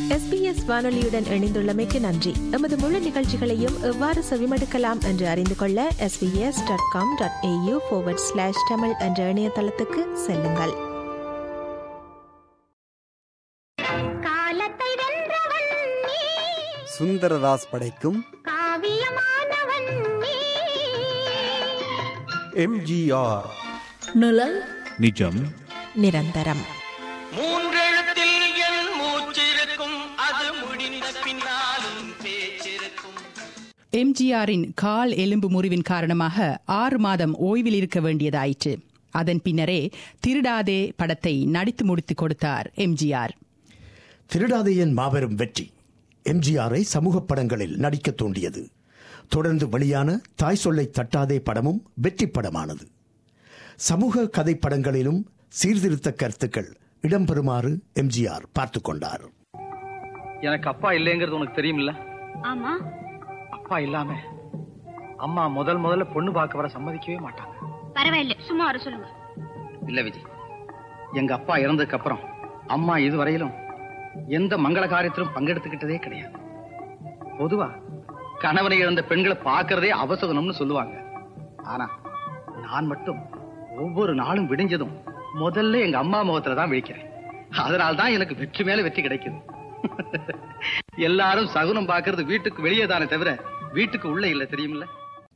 SBS வானொலியுடன் இணைந்துள்ளமைக்கு நன்றி எமது முழு நிகழ்ச்சிகளையும் எவ்வாறு செவிமடுக்கலாம் என்று அறிந்து கொள்ள SBS dot com dot AU slash Tamil என்ற இணையதளத்துக்கு செல்லுங்கள் காலத்தை வென்றவன் நீ சுந்தரதாஸ் படைக்கும் காவியமானவன் நீ எம்ஜிஆர் நிழல் நிஜம் நிரந்தரம் மூன்றெழுத்தில் என் மூச்சிருக்கும் அது முடிந்த பின்னாலும் பேச்சிருக்கும் எம்ஜிஆரின் கால் எலும்பு முறிவின் காரணமாக ஆறு மாதம் ஓய்வில் இருக்க வேண்டியதாயிற்று அதன் பின்னரே திருடாதே படத்தை நடித்து முடித்துக் கொடுத்தார் எம்ஜிஆர் திருடாதையன் மாபெரும் வெற்றி எம்ஜிஆரை சமூக படங்களில் நடிக்க தூண்டியது தொடர்ந்து வெளியான தாய் சொல்லை தட்டாதே படமும் வெற்றி படமானது சமூக கதை படங்களிலும் சீர்திருத்த கருத்துக்கள் இடம்பெறுமாறு எம்ஜிஆர் பார்த்துக் கொண்டார் எனக்கு அப்பா இல்லைங்கிறது உனக்கு தெரியுமில்ல ஆமா அப்பா இல்லாம அம்மா முதல் முதல்ல பொண்ணு பார்க்க வர சம்மதிக்கவே மாட்டாங்க பரவாயில்ல சும்மா வர சொல்லுங்க இல்ல விஜய் எங்க அப்பா இறந்ததுக்கு அப்புறம் அம்மா இதுவரையிலும் எந்த மங்கள காரியத்திலும் பங்கெடுத்துக்கிட்டதே கிடையாது பொதுவா கணவனை இழந்த பெண்களை பார்க்கறதே அவசகுணம்னு சொல்லுவாங்க ஆனா நான் மட்டும் ஒவ்வொரு நாளும் விடிஞ்சதும் முதல்ல எங்க அம்மா முகத்துல தான் விழிக்கிறேன் அதனால தான் எனக்கு வெற்றி மேல வெற்றி கிடைக்குது எல்லாரும் சகுனம் பார்க்கறது வீட்டுக்கு வெளியே தானே தவிர வீட்டுக்கு உள்ள இல்ல தெரியுமில்ல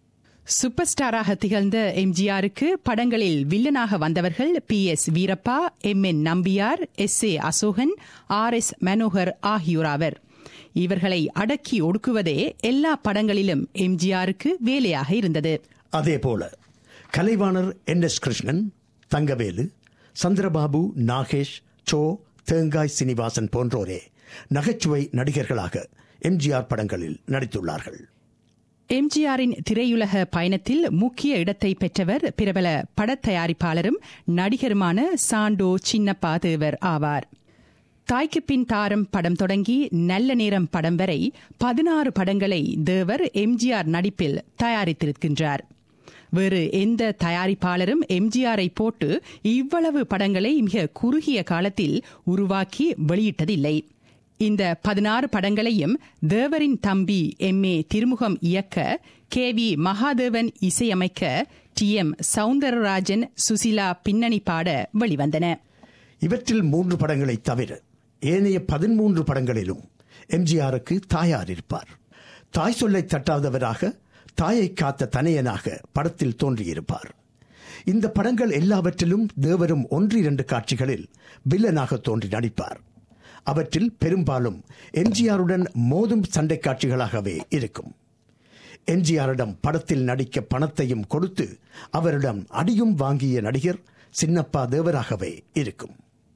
சூப்பர் ஸ்டாராக திகழ்ந்த எம்ஜிஆருக்கு படங்களில் வில்லனாக வந்தவர்கள் P S Veerappa M N Nambiar S A Asokan R S Manohar ஆகியோராவர் இவர்களை அடக்கி ஒடுக்குவதே எல்லா படங்களிலும் எம்ஜிஆருக்கு வேலையாக இருந்தது அதேபோல கலைவாணர் என் எஸ் கிருஷ்ணன் தங்கவேலு சந்திரபாபு நாகேஷ் சோ தேங்காய் சீனிவாசன் போன்றோரே நகைச்சுவை நடிகர்களாக எம்ஜிஆர் படங்களில் நடித்துள்ளார்கள் எம்ஜிஆரின் திரையுலக பயணத்தில் முக்கிய இடத்தை பெற்றவர் பிரபல படத் தயாரிப்பாளரும் நடிகருமான சாண்டோ சின்னப்பா தேவர் ஆவார் தாய்க்கு பின் தாரம் படம் தொடங்கி நல்ல நேரம் படம் வரை பதினாறு படங்களை தேவர் எம்ஜிஆர் நடிப்பில் தயாரித்திருக்கின்றார் வேறு எந்த தயாரிப்பாளரும் எம்ஜிஆரை போட்டு இவ்வளவு படங்களை மிக குறுகிய காலத்தில் உருவாக்கி வெளியிட்டதில்லை இந்த பதினாறு படங்களையும் தேவரின் தம்பி எம் ஏ திருமுகம் இயக்க கே வி மகாதேவன் இசையமைக்க டி எம் சவுந்தரராஜன் சுசிலா பின்னணி பாட வெளிவந்தன இவற்றில் மூன்று படங்களை தவிர ஏனைய பதிமூன்று படங்களிலும் எம்ஜிஆருக்கு தாயார் இருப்பார் தாய் சொல்லை தட்டாதவராக தாயை காத்த தனையனாக படத்தில் தோன்றியிருப்பார் இந்த படங்கள் எல்லாவற்றிலும் தேவரும் ஒன்று இரண்டு காட்சிகளில் வில்லனாக தோன்றி நடிப்பார் அவற்றில் பெரும்பாலும் எம்ஜிஆருடன் மோதும் சண்டை காட்சிகளாகவே இருக்கும் எம்ஜிஆரிடம் படத்தில் நடிக்க பணத்தையும் கொடுத்து அவரிடம் அடியும் வாங்கிய நடிகர் சின்னப்பா தேவராகவே இருக்கும்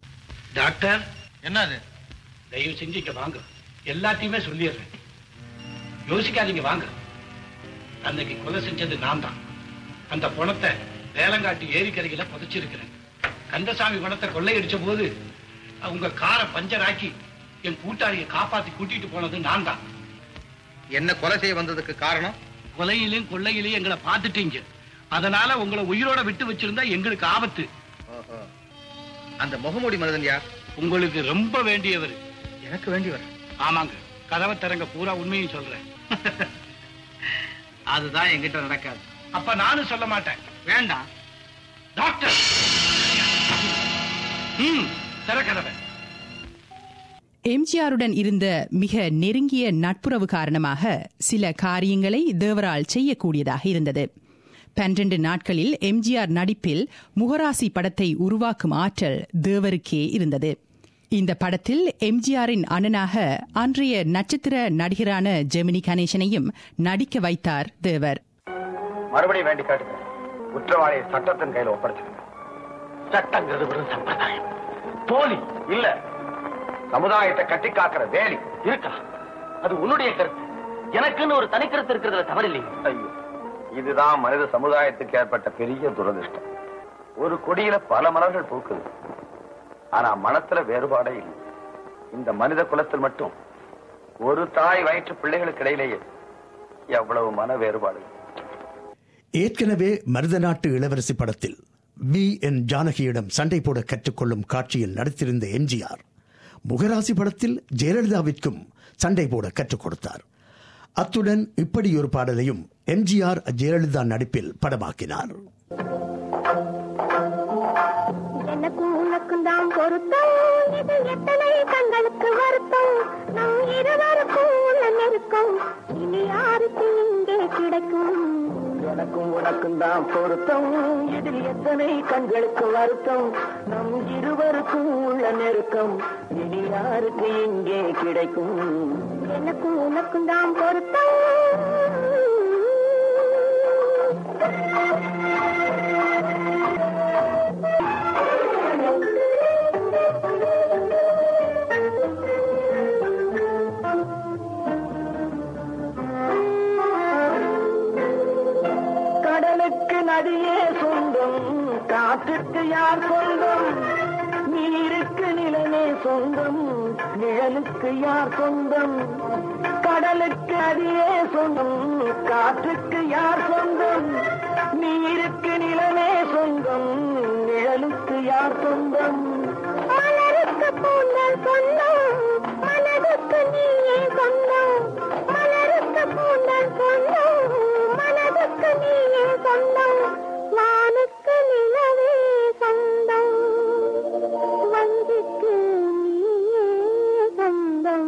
டாக்டர் என்னது தயவு செஞ்சு இங்க வாங்க எல்லாத்தையுமே சொல்லிடுறேன் யோசிக்காதீங்க வாங்க அன்னைக்கு கொலை செஞ்சது நான் தான் அந்த பணத்தை வேலங்காட்டு ஏரிக்கரையில புதைச்சிருக்கிறேன் கந்தசாமி பணத்தை கொள்ளையடிச்ச போது உங்க காரை பஞ்சர் ஆக்கி என் கூட்டாளியை காப்பாத்தி கூட்டிட்டு போனது நான் தான் என்ன கொலை செய்ய வந்ததுக்கு காரணம் கொலையிலும் கொள்ளையிலையும் எங்களை பார்த்துட்டீங்க அதனால உங்களை உயிரோட விட்டு வச்சிருந்தா எங்களுக்கு ஆபத்து அந்த முகமூடி மனிதன் யார் உங்களுக்கு ரொம்ப வேண்டியவர் எனக்கு வேண்டியவர் ஆமாங்க கதவை திறங்க பூரா உண்மையும் சொல்றேன் அதுதான் என்கிட்ட நடக்காது அப்ப நானும் சொல்ல மாட்டேன் வேண்டாம் டாக்டர் ம் திற கதவை எம்ஜிஆருடன் இருந்த மிக நெருங்கிய நட்புறவு காரணமாக சில காரியங்களை தேவரால் செய்யக்கூடியதாக இருந்தது பன்னிரண்டு நாட்களில் எம்ஜிஆர் நடிப்பில் முகராசி படத்தை உருவாக்கும் ஆற்றல் தேவருக்கே இருந்தது இந்த படத்தில் எம்ஜிஆரின் அண்ணனாக அன்றைய நட்சத்திர நடிகரான ஜெமினி கணேசனையும் நடிக்க வைத்தார் தேவர் மறுபடியும் வேண்டி காட்டுங்க குற்றவாளியை சட்டத்தின் கையில் ஒப்படைச்சிருங்க சட்டங்கிறது வெறும் சம்பிரதாயம் போலி இல்ல சமுதாயத்தை கட்டி காக்கிற வேலி இருக்கா அது உன்னுடைய கருத்து எனக்குன்னு ஒரு தனி கருத்து இருக்கிறதுல தவறில்லைங்க ஐயோ இதுதான் மனித சமுதாயத்துக்கு ஏற்பட்ட பெரிய துரதிருஷ்டம் ஒரு கொடியில பல மலர்கள் பூக்குது ஆனா மனத்துல வேறுபாடே இல்லை இந்த மனித குலத்தில் மட்டும் ஒரு தாய் வயிற்று பிள்ளைகளுக்கு இடையிலேயே எவ்வளவு மன வேறுபாடு ஏற்கனவே மருதநாட்டு இளவரசி படத்தில் வி என் ஜானகியிடம் சண்டை போட கற்றுக்கொள்ளும் காட்சியில் நடித்திருந்த எம்ஜிஆர் முகராசி படத்தில் ஜெயலலிதாவிற்கும் சண்டை போட கற்றுக் கொடுத்தார் அத்துடன் இப்படி ஒரு பாடலையும் எம்ஜிஆர் ஜெயலலிதா நடிப்பில் படமாக்கினார் எனக்கும் உனக்கும் தான் பொருத்தம் இது எத்தனை கண்களுக்கு வருத்தம் நம் இருவருக்கும் உள்ள நெருக்கம் இனி யாருக்கு இங்கே கிடைக்கும் எனக்கும் உனக்கும் தான் பொருத்தம் இதில் எத்தனை கண்களுக்கு வருத்தம் நம் இருவருக்கும் உள்ள நெருக்கம் இனி யாருக்கு இங்கே கிடைக்கும் எனக்கும் உனக்கும் தான் பொருத்தம் கடலுக்கு நதியே சொந்தம் காற்றுக்கு யார் சொந்தம் நீருக்கு நிலமே சொந்தம் நிழலுக்கு யார் சொந்தம் கடலுக்கு நதியே சொந்தம் காற்றுக்கு யார் சொந்தம் நீருக்கு நிலமே சொந்தம் நிழலுக்கு யார் சொந்தம் மலருக்கு பூந்தல் சொந்தம் மனதுக்கு நீயே சொந்தம் மலருக்கு பூந்தல் சொந்தம் மனதுக்கு நீயே சொந்தம் வானுக்கு நிலவே சொந்தம் வஞ்சிக்கு நீயே சொந்தம்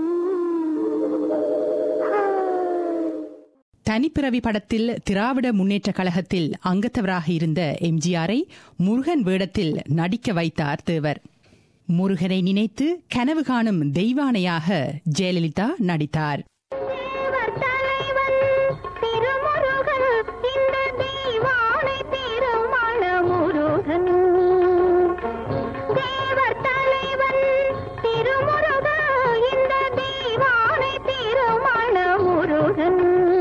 தனிப்பிறவி படத்தில் திராவிட முன்னேற்ற கழகத்தில் அங்கத்தவராக இருந்த எம்ஜிஆரை முருகன் வேடத்தில் நடிக்க வைத்தார் தேவர் முருகனை நினைத்து கனவு காணும் தெய்வானையாக ஜெயலலிதா நடித்தார் தேவர் தலைவன் திருமுருகன் இந்த தெய்வானை திருமண முருகன் தேவர் தலைவன் திருமுருகன் இந்த தெய்வானை திருமண முருகன்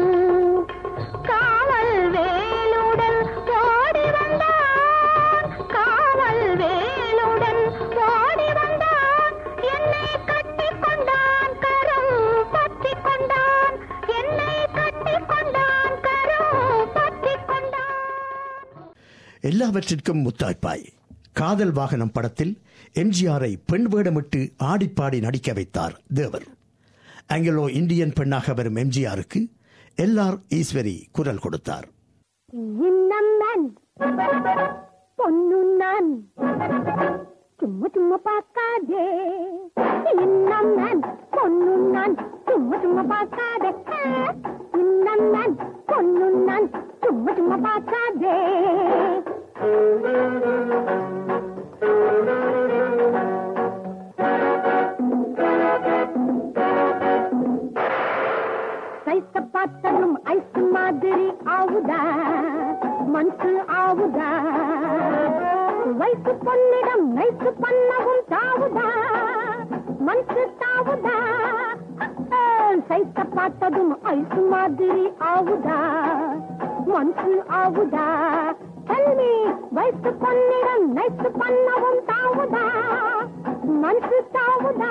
காவல் வேலுடன் ஓடி வந்தான் காவல் வேலுடன் ஓடி வந்தான் என்னை கட்டிக் கொண்டான் கரம் பற்றிக் கொண்டான் என்னை கட்டிக் கொண்டான் கரம் பற்றிக் கொண்டான் எல்லாவற்றிற்கும் முத்தாய்ப்பாய் காதல் வாகனம் படத்தில் எம்ஜிஆரை பெண் வேடமிட்டு ஆடிப்பாடி நடிக்க வைத்தார் தேவர் ஆங்கிலோ இந்தியன் பெண்ணாக வரும் எம்ஜிஆருக்கு எல்ஆர் ஈஸ்வரி குரல் கொடுத்தார் இன்னம் நான் பொண்ணு நான் சும்மா சும்மா பார்க்காதே இன்னம் நான் பொண்ணு நான் சும்மா சும்மா பார்க்காதே இன்னம் நான் பொண்ணு நான் சும்மா சும்மா பார்க்காதே சைஸ பார்த்ததும் ஐஸ் மாதிரி ஆவுதா மனசு ஆவுதா வயசு பொன்னிடம் நைசு பண்ணவும் தாவுதா மனசு தாவுதா சைஸ பார்த்ததும் ஐஸ் மாதிரி ஆவுதா மனசு ஆவுதா தள்ளி வயசு பொன்னிடம் நைசு பண்ணவும் தாவுதா மனசு தாவுதா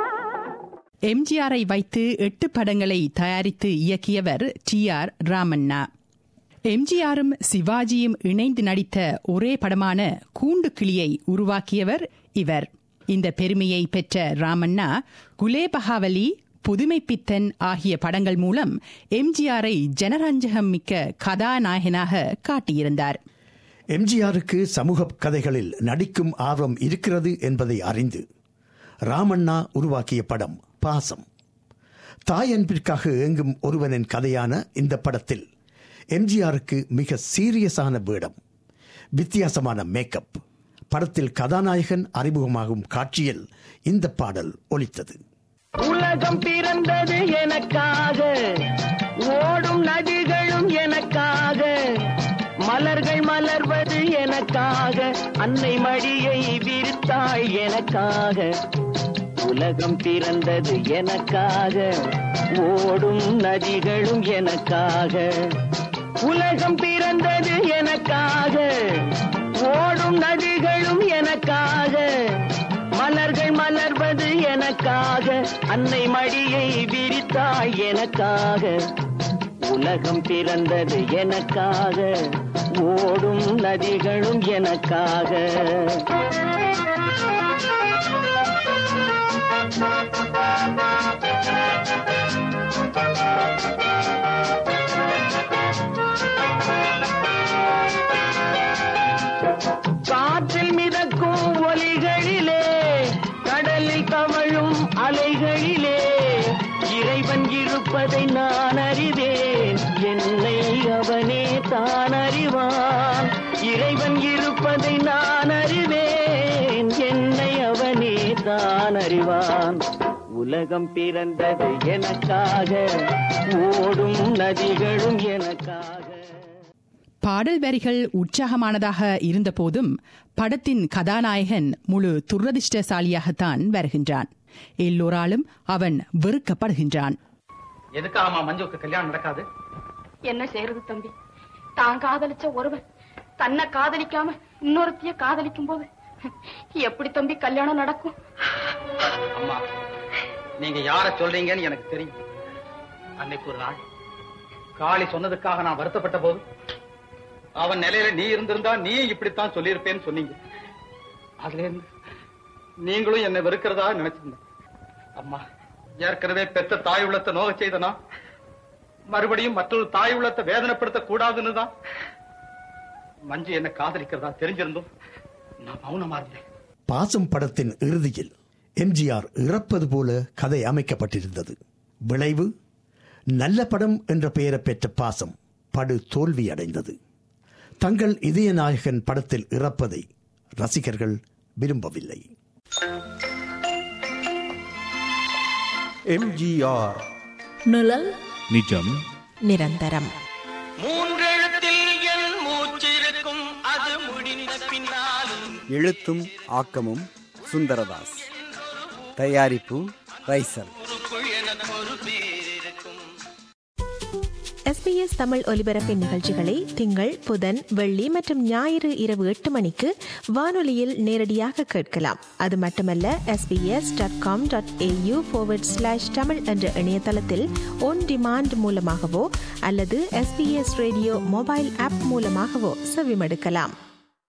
எம்ஜிஆரை வைத்து எட்டு படங்களை தயாரித்து இயக்கியவர் டி ஆர் ராமண்ணா எம்ஜிஆரும் சிவாஜியும் இணைந்து நடித்த ஒரே படமான கூண்டு கிளியை உருவாக்கியவர் இவர் இந்த பெருமையை பெற்ற ராமண்ணா குலேபகாவலி புதுமைப்பித்தன் ஆகிய படங்கள் மூலம் எம்ஜிஆரை ஜனரஞ்சகம் மிக்க கதாநாயகனாக காட்டியிருந்தார் எம்ஜிஆருக்கு சமூக கதைகளில் நடிக்கும் ஆர்வம் இருக்கிறது என்பதை அறிந்து ராமண்ணா உருவாக்கிய படம் பாசம் தாய் அன்பிற்காக ஏங்கும் ஒருவனின் கதையான இந்த படத்தில் எம்ஜிஆருக்கு மிக சீரியஸான வேடம் வித்தியாசமான மேக்கப் படத்தில் கதாநாயகன் அறிமுகமாகும் காட்சியில் இந்த பாடல் ஒலித்தது உலகம் பிறந்தது எனக்காக ஓடும் நதிகளும் எனக்காக மலர்கள் மலர்வது எனக்காக அன்னை மடியை விரித்தாள் எனக்காக உலகம் பிறந்தது எனக்காக ஓடும் நதிகளும் எனக்காக உலகம் பிறந்தது எனக்காக ஓடும் நதிகளும் எனக்காக மலர்கள் மலர்வது எனக்காக அன்னை மடியை விரித்தாள் எனக்காக உலகம் பிறந்தது எனக்காக ஓடும் நதிகளும் எனக்காக தவழும் அலைகளிலே இறைவன் இருப்பதை நான் அறிவேன் என்னை அவனே தான் அறிவான் இறைவன் இருப்பதை நான் அறிவேன் என்னை அவனே தான் அறிவான் உலகம் பிறந்தது எனக்காக ஓடும் நதிகளும் எனக்காக பாடல் வரிகள் உற்சாகமானதாக இருந்தபோதும் படத்தின் கதாநாயகன் முழு துரதிர்ஷ்டசாலியாகத்தான் வருகின்றான் எல்லோராலும் அவன் வெறுக்கப்படுகின்றான் எதுக்காகமா மஞ்சுக்கு கல்யாணம் நடக்காது என்ன செய்யறது தம்பி தான் காதலிச்ச ஒருவன் தன்னை காதலிக்காம இன்னொருத்திய காதலிக்கும் போது எப்படி தம்பி கல்யாணம் நடக்கும் அம்மா நீங்க யார சொல்றீங்கன்னு எனக்கு தெரியும் அன்னைக்கு ஒரு நாள் காளி சொன்னதுக்காக நான் வருத்தப்பட்ட போது அவன் நிலையில நீ இருந்திருந்தா நீ இப்படித்தான் சொல்லியிருப்பேன்னு சொன்னீங்க அதுல இருந்து நீங்களும் என்னை வெறுக்கிறதா நினைச்சிருந்தேன் அம்மா ஏற்கனவே பெத்த தாய் உள்ளத்தை நோக செய்தனா மறுபடியும் மற்றொரு தாய் உள்ளத்தை வேதனைப்படுத்த கூடாதுன்னு தான் மஞ்சு என்ன காதலிக்கிறதா தெரிஞ்சிருந்தும் நான் மௌனமா இருந்தேன் பாசம் படத்தின் இறுதியில் எம்ஜிஆர் இறப்பது போல கதை அமைக்கப்பட்டிருந்தது விளைவு நல்ல படம் என்ற பெயரை பெற்ற பாசம் படு தோல்வி அடைந்தது தங்கள் இதய நாயகன் படத்தில் இறப்பதை ரசிகர்கள் விரும்பவில்லை எம்ஜிஆர் நிழல் நிஜம் நிரந்தரம் மூன்றெழுத்தில் என் மூச்சிருக்கும் அது முடிந்த பின்னாலும் எழுத்தும் ஆக்கமும் சுந்தரதாஸ் தயாரிப்பு ரைசல் ஊருக்குள் எனக்கு ஒரு பேர் இருக்கும் எஸ்பிஎஸ் தமிழ் ஒலிபரப்பின் நிகழ்ச்சிகளை திங்கள் புதன் வெள்ளி மற்றும் ஞாயிறு இரவு எட்டு மணிக்கு வானொலியில் நேரடியாக கேட்கலாம் அது மட்டுமல்ல SBS dot com dot AU slash Tamil என்ற இணையதளத்தில் ஒன் டிமாண்ட் மூலமாகவோ அல்லது எஸ்பிஎஸ் ரேடியோ மொபைல் ஆப் மூலமாகவோ செவிமடுக்கலாம்